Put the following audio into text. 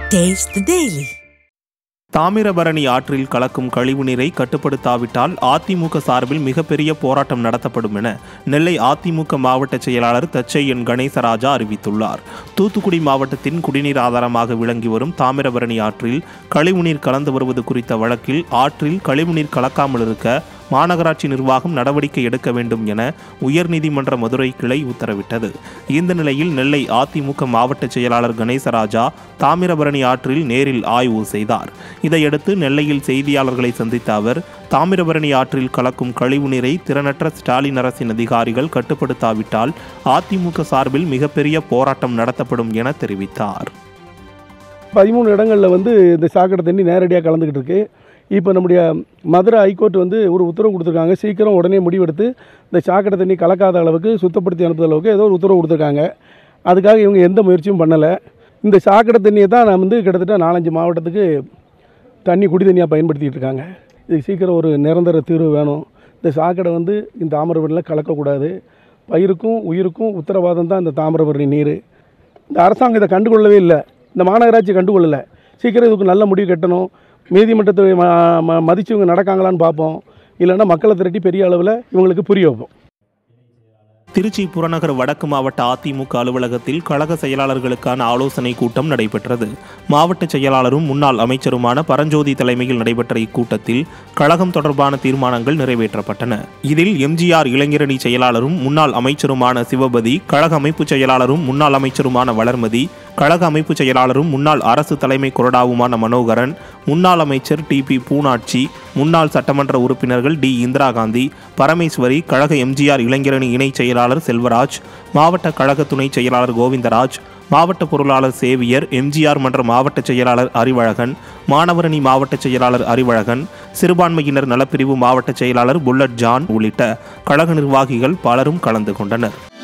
Taste the Daily. Thamirabarani ஆற்றில் கலக்கும் கழிவுநீரை கட்டுப்படுத்தாவிட்டால் அதிமுக சார்பில் மிகப்பெரிய போராட்டம் நடத்தப்படும் என நெல்லை அதிமுக மாவட்ட செயலாளர் தச்சையன் கணேசராஜா அறிவித்துள்ளார் தூத்துக்குடி மாவட்டத்தின் குடிநீர் ஆதாரமாக விளங்கி வரும் தாமிரபரணி ஆற்றில் கழிவுநீர் கலந்து வருவது குறித்த வழக்கில் ஆற்றில் கழிவுநீர் கலக்காமல் இருக்க மாநகராட்சி நிர்வாகம் நடவடிக்கை எடுக்க வேண்டும் என உயர்நீதிமன்ற மதுரை கிளை உத்தரவிட்டது இந்த நிலையில் நெல்லை அதிமுக மாவட்ட செயலாளர் கணேசராஜா தாமிரபரணி ஆற்றில் நேரில் ஆய்வு செய்தார் இதையடுத்து நெல்லையில் செய்தியாளர்களை சந்தித்த அவர் தாமிரபரணி ஆற்றில் கலக்கும் கழிவுநீரை திறனற்ற ஸ்டாலின் அரசின் அதிகாரிகள் கட்டுப்படுத்தாவிட்டால் அதிமுக சார்பில் மிகப்பெரிய போராட்டம் நடத்தப்படும் என தெரிவித்தார் பதிமூணு இடங்களில் வந்து இந்த சாக்கடை தண்ணி நேரடியாக கலந்துக்கிட்டு இருக்கு இப்போ நம்முடைய மதுரை ஹைகோர்ட் வந்து ஒரு உத்தரவு கொடுத்துருக்காங்க சீக்கிரம் உடனே முடிவெடுத்து இந்த சாக்கடை தண்ணி கலக்காத அளவுக்கு சுத்தப்படுத்தி அனுப்புத அளவுக்கு ஏதோ ஒரு உத்தரவு கொடுத்துருக்காங்க அதுக்காக இவங்க எந்த முயற்சியும் பண்ணலை இந்த சாக்கடை தண்ணியை தான் நான் வந்து கிட்டத்தட்ட நாலஞ்சு மாவட்டத்துக்கு தண்ணி குடி தண்ணியாக பயன்படுத்திகிட்டு இருக்காங்க இதுக்கு சீக்கிரம் ஒரு நிரந்தர தீர்வு வேணும் இந்த சாக்கடை வந்து இந்த தாமிரபரணியில் கலக்கக்கூடாது பயிருக்கும் உயிருக்கும் உத்தரவாதம் தான் இந்த தாமிரபரணி நீர் இந்த அரசாங்கம் இதை கண்டுகொள்ளவே இல்லை இந்த மாநகராட்சி கண்டுகொள்ளலை சீக்கிரம் இதுக்கு நல்ல முடிவு கட்டணும் நீதிமன்றத்தை ம ம- மதிச்சு இவங்க நடக்காங்களான்னு பார்ப்போம் இல்லைன்னா மக்களை திரட்டி பெரிய அளவில் இவங்களுக்கு புரிய வைப்போம் திருச்சி புறநகர் வடக்கு மாவட்ட அதிமுக அலுவலகத்தில் கழக செயலாளர்களுக்கான ஆலோசனை கூட்டம் நடைபெற்றது மாவட்ட செயலாளரும் முன்னாள் அமைச்சருமான பரஞ்சோதி தலைமையில் நடைபெற்ற இக்கூட்டத்தில் கழகம் தொடர்பான தீர்மானங்கள் நிறைவேற்றப்பட்டன இதில் எம்ஜிஆர் இளைஞரணி செயலாளரும் முன்னாள் அமைச்சருமான சிவபதி கழக அமைப்பு செயலாளரும் முன்னாள் அமைச்சருமான வளர்மதி கழக அமைப்பு செயலாளரும் முன்னாள் அரசு தலைமை கொறடாவுமான மனோகரன் முன்னாள் அமைச்சர் டி பி பூனாட்சி முன்னாள் சட்டமன்ற உறுப்பினர்கள் டி இந்திரா காந்தி பரமேஸ்வரி கழக எம்ஜிஆர் இளைஞரணி இணைச் செயலாளர் செல்வராஜ் மாவட்ட கழக துணை செயலாளர் கோவிந்தராஜ் மாவட்ட பொருளாளர் சேவியர் எம்ஜிஆர் மன்ற மாவட்ட செயலாளர் அறிவழகன் மாணவரணி மாவட்ட செயலாளர் அறிவழகன் சிறுபான்மையினர் நலப்பிரிவு மாவட்ட செயலாளர் புல்லட் ஜான் உள்ளிட்ட கழக நிர்வாகிகள் பலரும் கலந்து கொண்டனர்